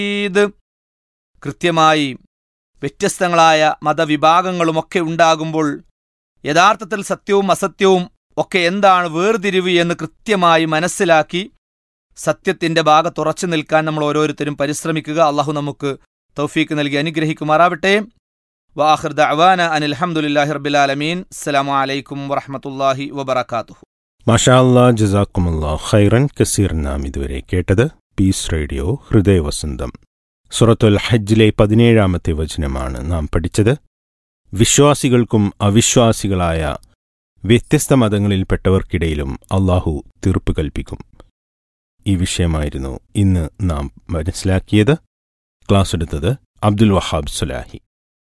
ഇത് കൃത്യമായി വ്യത്യസ്തങ്ങളായ മതവിഭാഗങ്ങളുമൊക്കെ ഉണ്ടാകുമ്പോൾ യഥാർത്ഥത്തിൽ സത്യവും അസത്യവും ഒക്കെ എന്താണ് വേർതിരിവ് എന്ന് കൃത്യമായി മനസ്സിലാക്കി സത്യത്തിന്റെ ഭാഗത്തുറച്ചു നിൽക്കാൻ നമ്മൾ ഓരോരുത്തരും പരിശ്രമിക്കുക അള്ളാഹു നമുക്ക് തൗഫീക്ക് നൽകി അനുഗ്രഹിക്കുമാറാവട്ടെ വാഹിർ ദഅവാന അനിൽ ഹംദുലില്ലാഹി റബ്ബിൽ ആലമീൻ അസ്സലാമു അലൈക്കും വറഹ്മത്തുള്ളാഹി വബറകാതുഹു മാഷാ അല്ലാ ജസാക്കുമുല്ലാ ഖൈറൻ കസീർ നാം ഇതുവരെ കേട്ടത് പീസ് റേഡിയോ ഹൃദയവസന്തം സുറത്തുൽ ഹജ്ജിലെ പതിനേഴാമത്തെ വചനമാണ് നാം പഠിച്ചത് വിശ്വാസികൾക്കും അവിശ്വാസികളായ വ്യത്യസ്ത മതങ്ങളിൽപ്പെട്ടവർക്കിടയിലും അള്ളാഹു തീർപ്പ് കൽപ്പിക്കും ഈ വിഷയമായിരുന്നു ഇന്ന് നാം മനസ്സിലാക്കിയത് ക്ലാസ് എടുത്തത് അബ്ദുൽ വഹാബ് സുലാഹി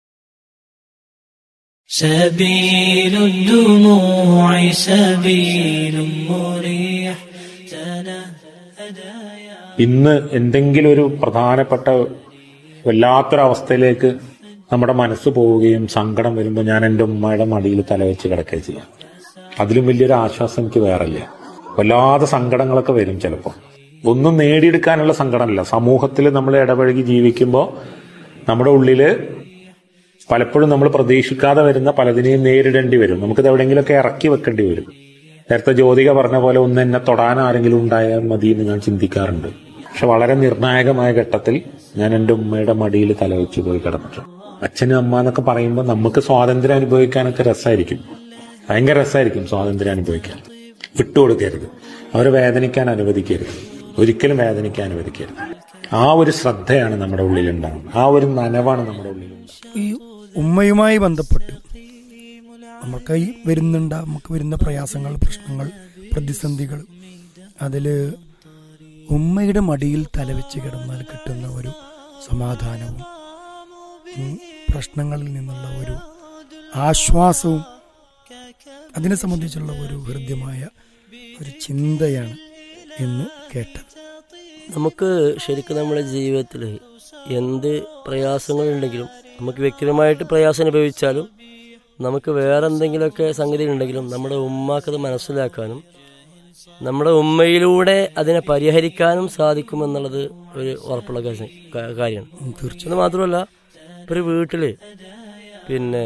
سبيل الدموع سبيل مريح تنهدى يا ഇന്ന് എന്തെങ്കിലും ഒരു പ്രധാനപ്പെട്ട വല്ലാത്തൊരവസ്ഥയിലേക്ക് നമ്മുടെ മനസ്സ് പോവുകയും സങ്കടം വരുമ്പോൾ ഞാൻ എൻ്റെ ഉമ്മയുടെ മടിയിൽ തലവെച്ച് കിടക്കുകയും ചെയ്യാം അതിലും വലിയൊരു ആശ്വാസം എനിക്ക് വേറല്ല വല്ലാതെ സങ്കടങ്ങളൊക്കെ വരും ചിലപ്പോൾ ഒന്നും നേടിയെടുക്കാനുള്ള സങ്കടമല്ല സമൂഹത്തിൽ നമ്മൾ ഇടപഴകി ജീവിക്കുമ്പോൾ നമ്മുടെ ഉള്ളില് പലപ്പോഴും നമ്മൾ പ്രതീക്ഷിക്കാതെ വരുന്ന പലതിനെയും നേരിടേണ്ടി വരും നമുക്കിത് എവിടെയെങ്കിലുമൊക്കെ ഇറക്കി വെക്കേണ്ടി വരും നേരത്തെ ജ്യോതിക പറഞ്ഞ പോലെ ഒന്ന് എന്നെ തൊടാൻ ആരെങ്കിലും ഉണ്ടായാൽ മതി എന്ന് ഞാൻ ചിന്തിക്കാറുണ്ട് പക്ഷെ വളരെ നിർണായകമായ ഘട്ടത്തിൽ ഞാൻ എൻ്റെ ഉമ്മയുടെ മടിയിൽ തലവെച്ച് പോയി കിടന്നിട്ടുണ്ട് അച്ഛനും അമ്മ എന്നൊക്കെ പറയുമ്പോൾ നമുക്ക് സ്വാതന്ത്ര്യം അനുഭവിക്കാനൊക്കെ രസമായിരിക്കും ഭയങ്കര രസമായിരിക്കും സ്വാതന്ത്ര്യം അനുഭവിക്കാൻ വിട്ടുകൊടുക്കരുത് അവരെ വേദനിക്കാൻ അനുവദിക്കരുത് ഒരിക്കലും വേദനിക്കാൻ അനുവദിക്കരുത് ആ ഒരു ശ്രദ്ധയാണ് നമ്മുടെ ഉള്ളിൽ ഉണ്ടാകുന്നത് ആ ഒരു നനവാണ് നമ്മുടെ ഉള്ളിൽ ഉണ്ടാകുന്നത് ഈ ഉമ്മയുമായി ബന്ധപ്പെട്ട് നമുക്ക് ഈ വരുന്നുണ്ട് നമുക്ക് വരുന്ന പ്രയാസങ്ങൾ പ്രശ്നങ്ങൾ പ്രതിസന്ധികൾ അതിൽ ഉമ്മയുടെ മടിയിൽ തലവെച്ച് കിടന്നാൽ കിട്ടുന്ന ഒരു സമാധാനവും ഉം, പ്രശ്നങ്ങളിൽ നിന്നുള്ള ഒരു ആശ്വാസവും അതിനെ സംബന്ധിച്ചുള്ള ഒരു ഹൃദ്യമായ ഒരു ചിന്തയാണ് ഇന്ന് കേട്ടത് നമുക്ക് ശരിക്കും നമ്മുടെ ജീവിതത്തിൽ എന്ത് പ്രയാസങ്ങളുണ്ടെങ്കിലും നമുക്ക് വ്യക്തിപരമായിട്ട് പ്രയാസം അനുഭവിച്ചാലും നമുക്ക് വേറെ എന്തെങ്കിലുമൊക്കെ സംഗതി ഉണ്ടെങ്കിലും നമ്മുടെ ഉമ്മാക്കത് മനസ്സിലാക്കാനും നമ്മുടെ ഉമ്മയിലൂടെ അതിനെ പരിഹരിക്കാനും സാധിക്കുമെന്നുള്ളത് ഒരു ഉറപ്പുള്ള കാര്യം- കാ- കാര്യമാണ് ഉം, തീർച്ചയായും അത് മാത്രമല്ല ഇപ്പൊ ഒരു വീട്ടില് പിന്നെ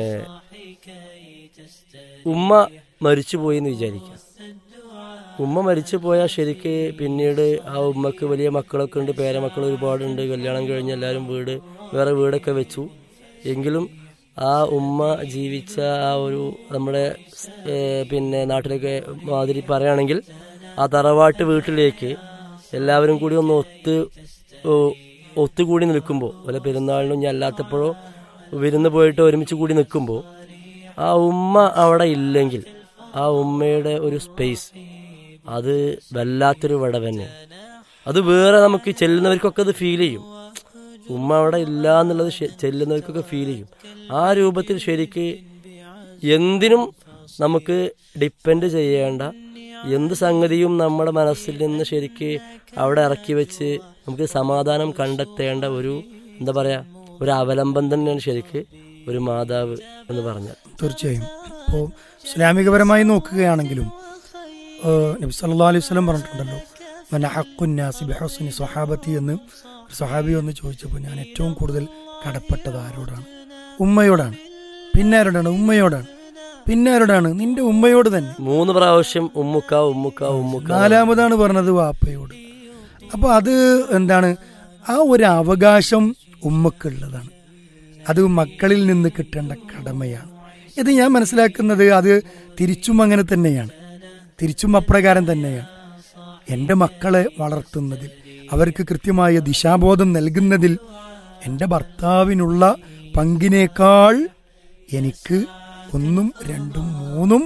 ഉമ്മ മരിച്ചു പോയി എന്ന് വിചാരിക്കുക ഉമ്മ മരിച്ചു പോയാൽ ശരിക്ക് പിന്നീട് ആ ഉമ്മക്ക് വലിയ മക്കളൊക്കെ ഉണ്ട് പേരമക്കൾ ഒരുപാടുണ്ട് കല്യാണം കഴിഞ്ഞ് എല്ലാവരും വീട് വേറെ വീടൊക്കെ വെച്ചു എങ്കിലും ആ ഉമ്മ ജീവിച്ച ആ ഒരു നമ്മുടെ ഏഹ്, പിന്നെ നാട്ടിലൊക്കെ മാതിരി പറയുകയാണെങ്കിൽ ആ തറവാട്ട് വീട്ടിലേക്ക് എല്ലാവരും കൂടി ഒന്ന് ഒത്ത് ഓ, ഒത്തുകൂടി നിൽക്കുമ്പോൾ വല്ല പെരുന്നാളിനും ഇനി അല്ലാത്തപ്പോഴോ വിരുന്ന് പോയിട്ട് ഒരുമിച്ച് കൂടി നിൽക്കുമ്പോൾ ആ ഉമ്മ അവിടെ ഇല്ലെങ്കിൽ ആ ഉമ്മയുടെ ഒരു സ്പേസ് അത് വല്ലാത്തൊരു വിട തന്നെ അത് വേറെ നമുക്ക് ചെല്ലുന്നവർക്കൊക്കെ അത് ഫീൽ ചെയ്യും ഉമ്മ അവിടെ ഇല്ല എന്നുള്ളത് ശ- ചെല്ലുന്നവർക്കൊക്കെ ഫീൽ ചെയ്യും ആ രൂപത്തിൽ ശരിക്ക് എന്തിനും നമുക്ക് ഡിപ്പെൻഡ് ചെയ്യേണ്ട എന്ത് സംഗതിയും നമ്മുടെ മനസ്സിൽ നിന്ന് ശരിക്ക് അവിടെ ഇറക്കി വെച്ച് നമുക്ക് സമാധാനം കണ്ടെത്തേണ്ട ഒരു എന്താ പറയാ ഒരു അവലംബം തന്നെയാണ് ശരിക്ക് ഒരു മാതാവ് എന്ന് പറഞ്ഞാൽ തീർച്ചയായും ഇപ്പോൾ ഇസ്ലാമികപരമായി നോക്കുകയാണെങ്കിലും ഏഹ്, നബി സല്ലാ അലൈഹി സ്വലം പറഞ്ഞിട്ടുണ്ടല്ലോ മനഹക്കുന്നാസി ബഹുസ്നി സ്വഹാബത്തി എന്ന് ഒരു സ്വഹാബി ഒന്ന് ചോദിച്ചപ്പോൾ ഞാൻ ഏറ്റവും കൂടുതൽ കടപ്പെട്ടത് ആരോടാണ് ഉമ്മയോടാണ് പിന്നെ ആരോടാണ് ഉമ്മയോടാണ് പിന്നെ ആരോടാണ് നിന്റെ ഉമ്മയോട് തന്നെ മൂന്ന് പ്രാവശ്യം ഉമ്മുക്ക ഉമ്മുക്ക ഉമ്മുക്ക നാലാമതാണ് പറഞ്ഞത് വാപ്പയോട് അപ്പോൾ അത് എന്താണ് ആ ഒരു അവകാശം ഉമ്മക്കുള്ളതാണ് അത് മക്കളിൽ നിന്ന് കിട്ടേണ്ട കടമയാണ് ഇത് ഞാൻ മനസ്സിലാക്കുന്നത് അത് തിരിച്ചും അങ്ങനെ തന്നെയാണ് തിരിച്ചും അപ്രകാരം തന്നെയാണ് എൻ്റെ മക്കളെ വളർത്തുന്നതിൽ അവർക്ക് കൃത്യമായ ദിശാബോധം നൽകുന്നതിൽ എൻ്റെ ഭർത്താവിനുള്ള പങ്കിനേക്കാൾ എനിക്ക് ഒന്നും രണ്ടും മൂന്നും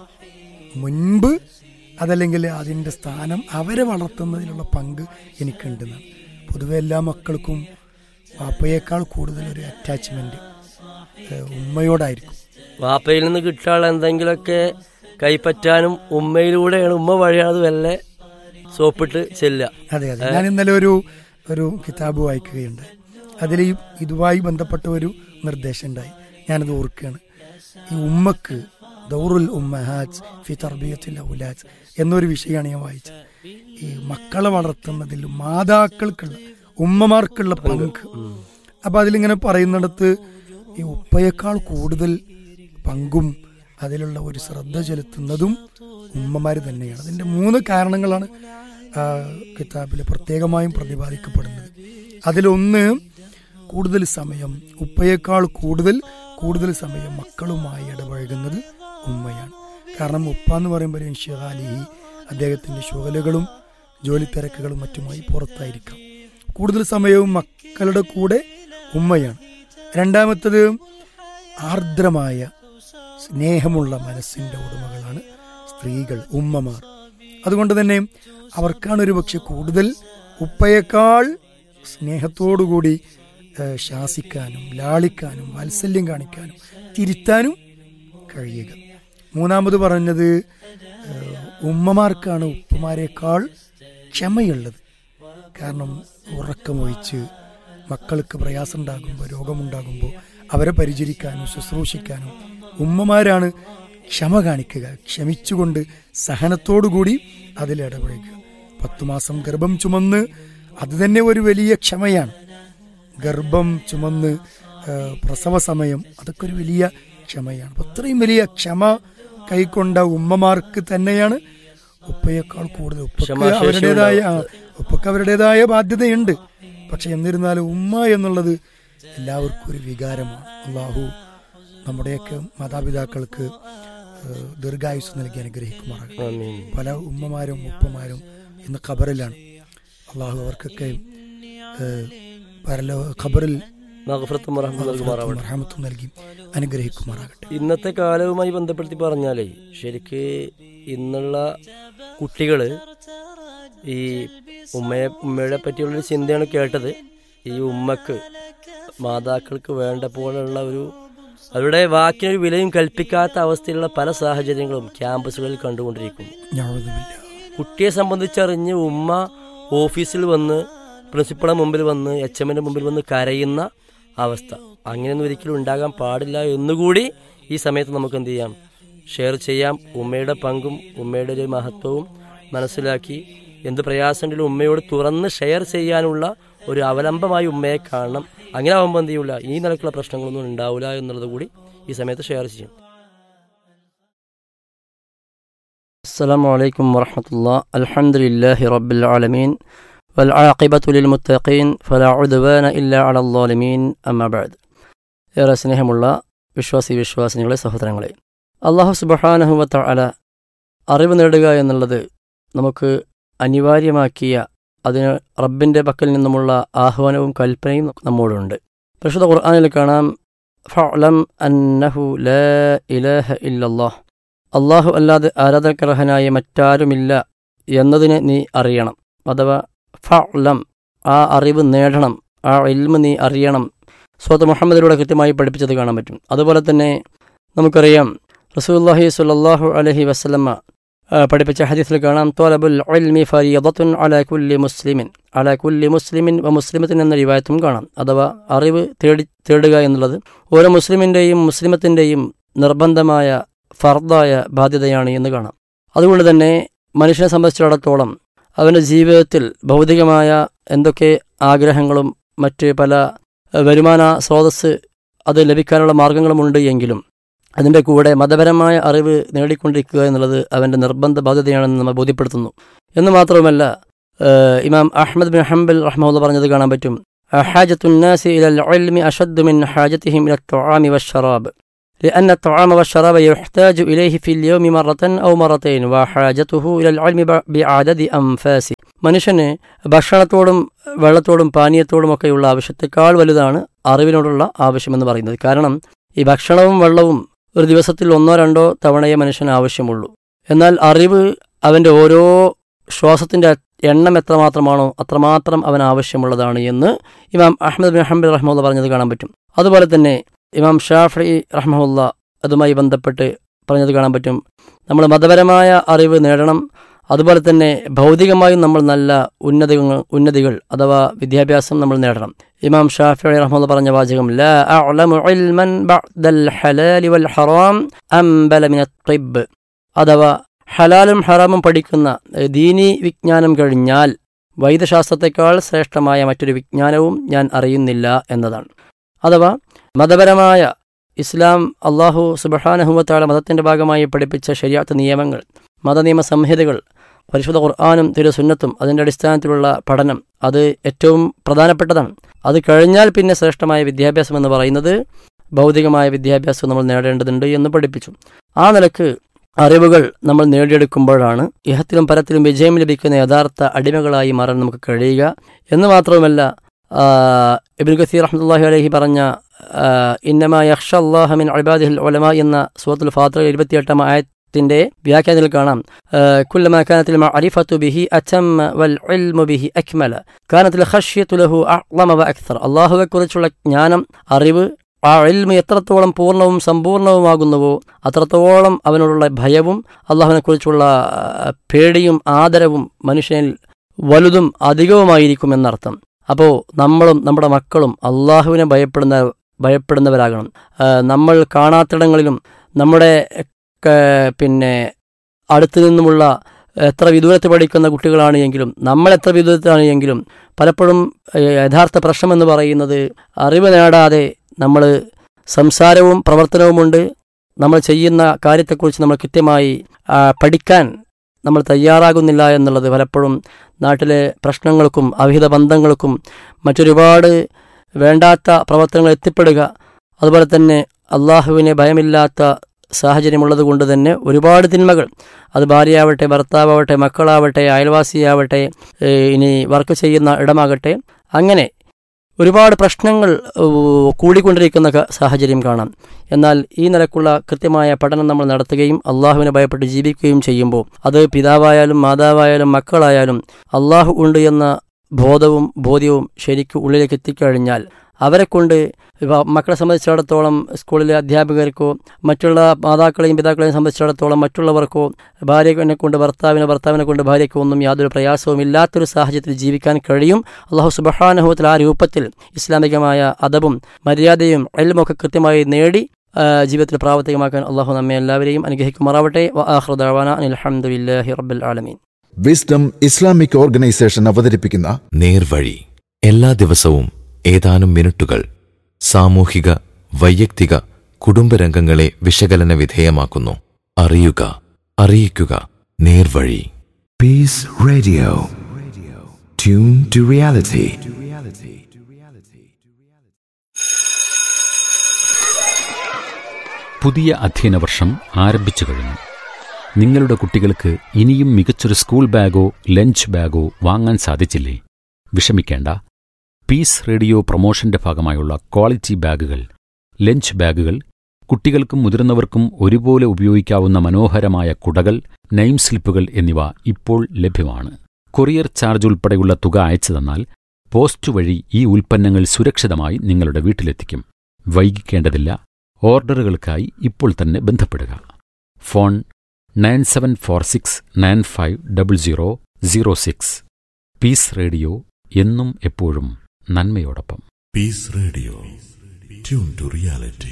മുൻപ് അതല്ലെങ്കിൽ അതിൻ്റെ സ്ഥാനം അവരെ വളർത്തുന്നതിലുള്ള പങ്ക് എനിക്കുണ്ടെന്നാണ് പൊതുവെ എല്ലാ മക്കൾക്കും വാപ്പയേക്കാൾ കൂടുതൽ ഒരു അറ്റാച്ച്മെന്റ് ഉമ്മയോടായിരിക്കും വാപ്പയിൽ നിന്ന് കിട്ടാനുള്ള എന്തെങ്കിലുമൊക്കെ കൈപ്പറ്റാനും ഉമ്മയിലൂടെയാണ് ഉമ്മ വഴിയാണ് അത് വല്ല സോപ്പിട്ട് ചെല്ലുക അതെ അതെ ഞാൻ ഇന്നലെ ഒരു ഒരു കിതാബ് വായിക്കുകയുണ്ടായി അതിൽ ഈ ഇതുമായി ബന്ധപ്പെട്ട ഒരു നിർദ്ദേശം ഉണ്ടായി ഞാനത് ഓർക്കുകയാണ് ഈ ഉമ്മക്ക് ദൗറുൽ ഉമ്മഹാജ് ഫി തർബിയത്തിൽ ഔലാജ് എന്നൊരു വിഷയമാണ് ഞാൻ വായിച്ചത് ഈ മക്കളെ വളർത്തുന്നതിൽ മാതാക്കൾക്കുള്ള ഉമ്മമാർക്കുള്ള പങ്ക് അപ്പൊ അതിലിങ്ങനെ പറയുന്നിടത്ത് ഈ ഉപ്പയേക്കാൾ കൂടുതൽ പങ്കും അതിലുള്ള ഒരു ശ്രദ്ധ ചെലുത്തുന്നതും ഉമ്മമാര് തന്നെയാണ് അതിന്റെ മൂന്ന് കാരണങ്ങളാണ് ആ, കിതാബിൽ പ്രത്യേകമായും പ്രതിപാദിക്കപ്പെടുന്നത് അതിലൊന്ന് കൂടുതൽ സമയം ഉപ്പയേക്കാൾ കൂടുതൽ കൂടുതൽ സമയം മക്കളുമായി ഇടപഴകുന്നത് ഉമ്മയാണ് കാരണം ഉപ്പ എന്ന് പറയുമ്പോൾ ഷെഹാലിഹി അദ്ദേഹത്തിന്റെ ശുഗലുകളും ജോലി തിരക്കുകളും മറ്റുമായി പുറത്തായിരിക്കാം കൂടുതൽ സമയവും മക്കളുടെ കൂടെ ഉമ്മയാണ് രണ്ടാമത്തത് ആർദ്രമായ സ്നേഹമുള്ള മനസ്സിന്റെ ഉടമകളാണ് സ്ത്രീകൾ ഉമ്മമാർ അതുകൊണ്ട് തന്നെ അവർക്കാണ് ഒരു പക്ഷെ കൂടുതൽ ഉപ്പയേക്കാൾ സ്നേഹത്തോടുകൂടി ഏഹ്, ശാസിക്കാനും ലാളിക്കാനും വാത്സല്യം കാണിക്കാനും തിരുത്താനും കഴിയുക മൂന്നാമത് പറഞ്ഞത് ഏഹ്, ഉമ്മമാർക്കാണ് ഉപ്പമാരെക്കാൾ ക്ഷമയുള്ളത് കാരണം ഉറക്കമൊഴിച്ച് മക്കൾക്ക് പ്രയാസം ഉണ്ടാകുമ്പോൾ രോഗമുണ്ടാകുമ്പോൾ അവരെ പരിചരിക്കാനും ശുശ്രൂഷിക്കാനും ഉമ്മമാരാണ് ക്ഷമ കാണിക്കുക ക്ഷമിച്ചുകൊണ്ട് സഹനത്തോടുകൂടി അതിലിടപഴകുക പത്തു മാസം ഗർഭം ചുമന്ന് അത് തന്നെ ഒരു വലിയ ക്ഷമയാണ് ഗർഭം ചുമന്ന് ആ, പ്രസവ സമയം അതൊക്കെ ഒരു വലിയ ക്ഷമയാണ് അപ്പൊ അത്രയും വലിയ ക്ഷമ കൈക്കൊണ്ട ഉമ്മമാർക്ക് തന്നെയാണ് ഉപ്പയേക്കാൾ കൂടുതൽ ഉപ്പക്ക് ക്ഷമാശേഷി അവരുടേതായ ആ, ഉപ്പക്ക് അവരുടേതായ ബാധ്യതയുണ്ട് പക്ഷെ എന്നിരുന്നാലും ഉമ്മ എന്നുള്ളത് എല്ലാവർക്കും ഒരു വികാരമാണ് അള്ളാഹു നമ്മുടെയൊക്കെ മാതാപിതാക്കൾക്ക് ഏഹ്, ദീർഘായുസ് നൽകി അനുഗ്രഹിക്കുമാറാകട്ടെ ആമീൻ പല ഉമ്മമാരും ഉപ്പമാരും ഇന്ന് ഖബറിലാണ് അള്ളാഹു അവർക്കൊക്കെ ഏഹ്, പരലോ ഖബറിൽ മഹഫറത്തും റഹ്മത്തും നൽകുമാറാവട്ടെ റഹമത്തും നൽകി അനുഗ്രഹിക്കുമാറാകട്ടെ ഇന്നത്തെ കാലവുമായി ബന്ധപ്പെടുത്തി പറഞ്ഞാലേ ശരിക്ക് ഇന്നുള്ള കുട്ടികൾ ഈ ഉമ്മയെ ഉമ്മയെ പറ്റിയുള്ളൊരു ചിന്തയാണ് കേട്ടത് ഈ ഉമ്മക്ക് മാതാക്കൾക്ക് വേണ്ട പോലുള്ള ഒരു അവരുടെ വാക്കിനൊരു വിലയും കൽപ്പിക്കാത്ത അവസ്ഥയിലുള്ള പല സാഹചര്യങ്ങളും ക്യാമ്പസുകളിൽ കണ്ടുകൊണ്ടിരിക്കുന്നു ഞാഴുതുമില്ല കുട്ടിയെ സംബന്ധിച്ചറിഞ്ഞ് ഉമ്മ ഓഫീസിൽ വന്ന് പ്രിൻസിപ്പളെ മുമ്പിൽ വന്ന് എച്ച് എമ്മിന്റെ മുമ്പിൽ വന്ന് കരയുന്ന അവസ്ഥ അങ്ങനെയൊന്നും ഒരിക്കലും ഉണ്ടാകാൻ പാടില്ല എന്നുകൂടി ഈ സമയത്ത് നമുക്ക് എന്ത് ചെയ്യാം ഷെയർ ചെയ്യാം ഉമ്മയുടെ പങ്കും ഉമ്മയുടെ ഒരു മഹത്വവും മനസ്സിലാക്കി എന്ത് പ്രയാസമുണ്ടെങ്കിലും ഉമ്മയോട് തുറന്ന് ഷെയർ ചെയ്യാനുള്ള ഒരു അവലംബമായി ഉമ്മയെ കാണണം അങ്ങനെ ആകുമ്പോൾ എന്ത് ചെയ്യൂല ഈ നിലക്കുള്ള പ്രശ്നങ്ങളൊന്നും ഉണ്ടാവില്ല എന്നുള്ളത് കൂടി ഈ സമയത്ത് ഷെയർ ചെയ്യും السلام عليكم ورحمة الله الحمد لله رب العالمين والعاقبة للمتقين فلا عدوان إلا على الظالمين أما بعد ഏറെ സ്നേഹമുള്ള വിശ്വാസി വിശ്വാസിനികളെ സഹോദരങ്ങളെ അള്ളാഹു സുബഹാനഹുവത്ത അല അറിവ് നേടുക എന്നുള്ളത് നമുക്ക് അനിവാര്യമാക്കിയ അതിന് റബ്ബിൻ്റെ പക്കൽ നിന്നുമുള്ള ആഹ്വാനവും കൽപ്പനയും നമ്മോടുണ്ട് പരിശുദ്ധ ഖുർആാനിൽ കാണാം ഫഅലം അന്നഹു ലാ ഇലാഹ ഇല്ലല്ലാഹ് അള്ളാഹു അല്ലാതെ ആരാധകർഹനായ മറ്റാരുമില്ല എന്നതിനെ നീ അറിയണം അഥവാ ഫഅലം ആ അറിവ് നേടണം ആ ഇൽമ് നീ അറിയണം സ്വത്ത് മുഹമ്മദിലൂടെ കൃത്യമായി പഠിപ്പിച്ചത് കാണാൻ പറ്റും അതുപോലെ തന്നെ നമുക്കറിയാം റസൂല്ലാഹി സ്വല്ലല്ലാഹു അലൈഹി വസല്ലമ്മ ആ, പഠിപ്പിച്ച ഹദീസിൽ കാണാം തോലബുൽ ഇൽമി ഫരിയദത്തുൻ അല കുല്ലി മുസ്ലിമിൻ അല കുല്ലി മുസ്ലിമിൻ വ മുസ്ലിമത്തിൻ എന്ന റിവായത്തും കാണാം അഥവാ അറിവ് തേടി തേടുക എന്നുള്ളത് ഓരോ മുസ്ലിമിൻ്റെയും മുസ്ലിമത്തിൻ്റെയും നിർബന്ധമായ ഫർദായ ബാധ്യതയാണ് എന്ന് കാണാം അതുകൊണ്ട് തന്നെ മനുഷ്യനെ സംബന്ധിച്ചിടത്തോളം അവൻ്റെ ജീവിതത്തിൽ ഭൗതികമായ എന്തൊക്കെ ആഗ്രഹങ്ങളും മറ്റ് പല എഹ്, വരുമാന സ്രോതസ് അത് ലഭിക്കാനുള്ള മാർഗങ്ങളുമുണ്ട് എങ്കിലും അതിൻ്റെ കൂടെ മതപരമായ അറിവ് നേടിക്കൊണ്ടിരിക്കുക എന്നുള്ളത് അവൻ്റെ നിർബന്ധ ബാധ്യതയാണെന്ന് നമ്മൾ ബോധ്യപ്പെടുത്തുന്നു എന്ന് മാത്രവുമല്ല ഏഹ്, ഇമാം അഹ്മദ് ബിൻ ഹംബൽ റഹ്മുല്ല പറഞ്ഞത് കാണാൻ പറ്റും حاجة الناس إلى العلم أشد من حاجتهم إلى الطعام والشراب لأن الطعام والشراب يحتاج إليه في اليوم مرة أو مرتين وحاجته إلى العلم ب- بعدد أنفاس മനുഷ്യന് ഭക്ഷണത്തോടും വെള്ളത്തോടും പാനീയത്തോടും ഒക്കെയുള്ള ആവശ്യത്തെക്കാൾ വലുതാണ് അറിവിനോടുള്ള ആവശ്യമെന്ന് പറയുന്നത് കാരണം ഈ ഭക്ഷണവും വെള്ളവും ഒരു ദിവസത്തിൽ ഒന്നോ രണ്ടോ തവണയേ മനുഷ്യന് ആവശ്യമുള്ളൂ എന്നാൽ അറിവ് അവൻ്റെ ഓരോ ശ്വാസത്തിൻ്റെ എണ്ണം എത്രമാത്രമാണോ അത്രമാത്രം അവൻ ആവശ്യമുള്ളതാണ് എന്ന് ഇമാം അഹമ്മദ് ബിൻ ഹംബൽ റഹ്മുല്ല പറഞ്ഞത് കാണാൻ പറ്റും അതുപോലെ തന്നെ ഇമാം ഷാഫി റഹ്മുല്ല അതുമായി ബന്ധപ്പെട്ട് പറഞ്ഞത് കാണാൻ പറ്റും നമ്മൾ മതപരമായ അറിവ് നേടണം അതുപോലെ തന്നെ ഭൗതികമായും നമ്മൾ നല്ല ഉന്നതികൾ ഉന്നതികൾ അഥവാ വിദ്യാഭ്യാസം നമ്മൾ നേടണം ഇമാം ഷാഫി റഹ്മുല്ല പറഞ്ഞ വാചകം ലാ അഅ്ലമു ഇൽമൻ ബഅദൽ ഹലാലി വൽ ഹറാം അംബല മിന ത്വിബ് അഥവാ ഹലാലും ഹറാമും പഠിക്കുന്ന ഏഹ്, ദീനി വിജ്ഞാനം കഴിഞ്ഞാൽ വൈദ്യശാസ്ത്രത്തെക്കാൾ ശ്രേഷ്ഠമായ മറ്റൊരു വിജ്ഞാനവും ഞാൻ അറിയുന്നില്ല എന്നതാണ് അഥവാ മതപരമായ ഇസ്ലാം അള്ളാഹു സുബഹാനഹുമത്താളെ മതത്തിൻ്റെ ഭാഗമായി പഠിപ്പിച്ച ശരിയാത്ത നിയമങ്ങൾ മതനിയമ സംഹിതകൾ പരിശുദ്ധ ഖുർആാനും തിരുസുന്നത്തും അതിൻ്റെ അടിസ്ഥാനത്തിലുള്ള പഠനം അത് ഏറ്റവും പ്രധാനപ്പെട്ടതാണ് അത് കഴിഞ്ഞാൽ പിന്നെ ശ്രേഷ്ഠമായ വിദ്യാഭ്യാസം എന്ന് പറയുന്നത് ഭൗതികമായ വിദ്യാഭ്യാസം നമ്മൾ നേടേണ്ടതുണ്ട് എന്ന് പഠിപ്പിച്ചു ആ നിലക്ക് അറിവുകൾ നമ്മൾ നേടിയെടുക്കുമ്പോഴാണ് ഇഹത്തിലും പരത്തിലും വിജയം ലഭിക്കുന്ന യഥാർത്ഥ അടിമകളായി മാറാൻ നമുക്ക് കഴിയുക എന്ന് മാത്രവുമല്ല ഇബിൻ ഖസീർ റഹ്മത്തുള്ളാഹി അലൈഹി പറഞ്ഞ ഇന്നമ യക്ഷ അള്ളാഹമിൻ അബാദിഹിൽ ഒലമ എന്ന സൂറത്തുൽ ഫാത്ര ഇരുപത്തിയെട്ടാം ആയത്തിന്റെ വ്യാഖ്യാനത്തിൽ കാണാം കുല്ലമ കാനത്തിൽ അരിഫത്തു ബിഹി അച്ചമ്മ വൽ ഇൽമു ബിഹി അക്മല കാനത്തിൽ ഖഷ്യത്തു ലഹു അഅ്ളമ വ അക്സർ അള്ളാഹുവെക്കുറിച്ചുള്ള ജ്ഞാനം അറിവ് ആ എൽമ എത്രത്തോളം പൂർണ്ണവും സമ്പൂർണവുമാകുന്നുവോ അത്രത്തോളം അവനോടുള്ള ഭയവും അള്ളാഹുവിനെക്കുറിച്ചുള്ള പേടിയും ആദരവും മനുഷ്യനിൽ വലുതും അധികവുമായിരിക്കും എന്നർത്ഥം അപ്പോൾ നമ്മളും നമ്മുടെ മക്കളും അള്ളാഹുവിനെ ഭയപ്പെടുന്ന ഭയപ്പെടുന്നവരാകണം നമ്മൾ കാണാത്തിടങ്ങളിലും നമ്മുടെ പിന്നെ അടുത്തു നിന്നുമുള്ള എത്ര വിദൂരത്ത് പഠിക്കുന്ന കുട്ടികളാണ് എങ്കിലും നമ്മൾ എത്ര വിദൂരത്താണ് എങ്കിലും പലപ്പോഴും യഥാർത്ഥ പ്രശ്നമെന്ന് പറയുന്നത് അറിവ് നേടാതെ നമ്മൾ സംസാരവും പ്രവർത്തനവുമുണ്ട് നമ്മൾ ചെയ്യുന്ന കാര്യത്തെക്കുറിച്ച് നമ്മൾ കൃത്യമായി പഠിക്കാൻ നമ്മൾ തയ്യാറാകുന്നില്ല എന്നുള്ളത് പലപ്പോഴും നാട്ടിലെ പ്രശ്നങ്ങൾക്കും അവിഹിത ബന്ധങ്ങൾക്കും മറ്റൊരുപാട് വേണ്ടാത്ത പ്രവർത്തനങ്ങൾ എത്തിപ്പെടുക അതുപോലെ തന്നെ അള്ളാഹുവിനെ ഭയമില്ലാത്ത സാഹചര്യമുള്ളത് കൊണ്ട് തന്നെ ഒരുപാട് തിന്മകൾ അത് ഭാര്യയാവട്ടെ ഭർത്താവട്ടെ മക്കളാവട്ടെ അയൽവാസിയാവട്ടെ ഇനി വർക്ക് ചെയ്യുന്ന ഇടമാകട്ടെ അങ്ങനെ ഒരുപാട് പ്രശ്നങ്ങൾ കൂടിക്കൊണ്ടിരിക്കുന്ന സാഹചര്യം കാണാം എന്നാൽ ഈ നിലക്കുള്ള കൃത്യമായ പഠനം നമ്മൾ നടത്തുകയും അള്ളാഹുവിനെ ഭയപ്പെട്ട് ജീവിക്കുകയും ചെയ്യുമ്പോൾ അത് പിതാവായാലും മാതാവായാലും മക്കളായാലും അള്ളാഹു ഉണ്ട് എന്ന ബോധവും ബോധ്യവും ശരിക്കും ഉള്ളിലേക്ക് എത്തിക്കഴിഞ്ഞാൽ അവരെ കൊണ്ട് മക്കളെ സംബന്ധിച്ചിടത്തോളം സ്കൂളിലെ അധ്യാപകർക്കോ മറ്റുള്ള മാതാക്കളെയും പിതാക്കളെയും സംബന്ധിച്ചിടത്തോളം മറ്റുള്ളവർക്കോ ഭാര്യനെ കൊണ്ട് ഭർത്താവിനെ ഭർത്താവിനെ കൊണ്ട് ഭാര്യയ്ക്കോ ഒന്നും യാതൊരു പ്രയാസവും ഇല്ലാത്തൊരു സാഹചര്യത്തിൽ ജീവിക്കാൻ കഴിയും അള്ളാഹു സുബഹാനുഭവത്തിൽ ആ രൂപത്തിൽ ഇസ്ലാമികമായ അദബും മര്യാദയും എല്ലുമൊക്കെ കൃത്യമായി നേടി ജീവിതത്തിൽ പ്രാവർത്തികമാക്കാൻ അള്ളാഹു നമ്മെ എല്ലാവരെയും അനുഗ്രഹിക്കുമാറാവട്ടെ അലഹമുല്ലാഹി റബ്ബുൽ ആലമീൻ വിസ്ഡം ഇസ്ലാമിക് ഓർഗനൈസേഷൻ അവതരിപ്പിക്കുന്ന നേർവഴി എല്ലാ ദിവസവും ഏതാനും മിനിറ്റുകൾ സാമൂഹിക വൈയക്തിക കുടുംബരംഗങ്ങളെ വിശകലന വിധേയമാക്കുന്നു അറിയുക അറിയിക്കുക നേർവഴി peace radio tune to reality പുതിയ അധ്യയന വർഷം ആരംഭിച്ചു കഴിഞ്ഞു നിങ്ങളുടെ കുട്ടികൾക്ക് ഇനിയും മികച്ചൊരു സ്കൂൾ ബാഗോ ലഞ്ച് ബാഗോ വാങ്ങാൻ സാധിച്ചില്ലേ വിഷമിക്കേണ്ട പീസ് റേഡിയോ പ്രൊമോഷന്റെ ഭാഗമായുള്ള ക്വാളിറ്റി ബാഗുകൾ ലഞ്ച് ബാഗുകൾ കുട്ടികൾക്കും മുതിർന്നവർക്കും ഒരുപോലെ ഉപയോഗിക്കാവുന്ന മനോഹരമായ കുടകൾ നെയിം സ്ലിപ്പുകൾ എന്നിവ ഇപ്പോൾ ലഭ്യമാണ് കൊറിയർ ചാർജ് ഉൾപ്പെടെയുള്ള തുക അയച്ചു തന്നാൽ പോസ്റ്റ് വഴി ഈ ഉൽപ്പന്നങ്ങൾ സുരക്ഷിതമായി നിങ്ങളുടെ വീട്ടിലെത്തിക്കും വൈകിക്കേണ്ടതില്ല ഓർഡറുകൾക്കായി ഇപ്പോൾ തന്നെ ബന്ധപ്പെടുക phone nine seven four six nine five double zero zero six peace radio എന്നും എപ്പോഴും നന്മയോടൊപ്പം peace radio tune to reality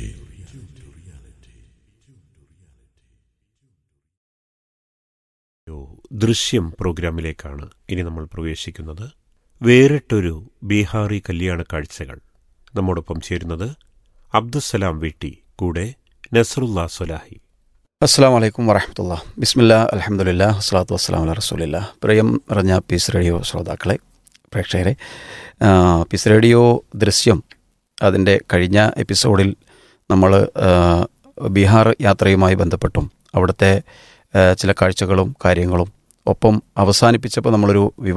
ദൃശ്യം പ്രോഗ്രാമിലേക്കാണ് ഇനി നമ്മൾ പ്രവേശിക്കുന്നത് വേറിട്ടൊരു ബീഹാറി കല്യാണ കാഴ്ചകൾ നമ്മോടൊപ്പം ചേരുന്നത് അബ്ദുസലാം വീട്ടി കൂടെ നസറുല്ല സൊലാഹി അസ്സാം വലൈക്കും വറഹമത്തുള്ള ബിസ്മില്ല അലഹമുല്ല വസ്ലാത്തു വസ്സലാം അല്ല റസൂലില്ല പ്രിയം നിറഞ്ഞ പീസ് റേഡിയോ ശ്രോതാക്കളെ പ്രേക്ഷകരെ പീസ് റേഡിയോ ദൃശ്യം അതിൻ്റെ കഴിഞ്ഞ എപ്പിസോഡിൽ നമ്മൾ ബീഹാർ യാത്രയുമായി ബന്ധപ്പെട്ടും അവിടുത്തെ ചില കാഴ്ചകളും കാര്യങ്ങളും ഒപ്പം അവസാനിപ്പിച്ചപ്പോൾ നമ്മളൊരു വിവാഹ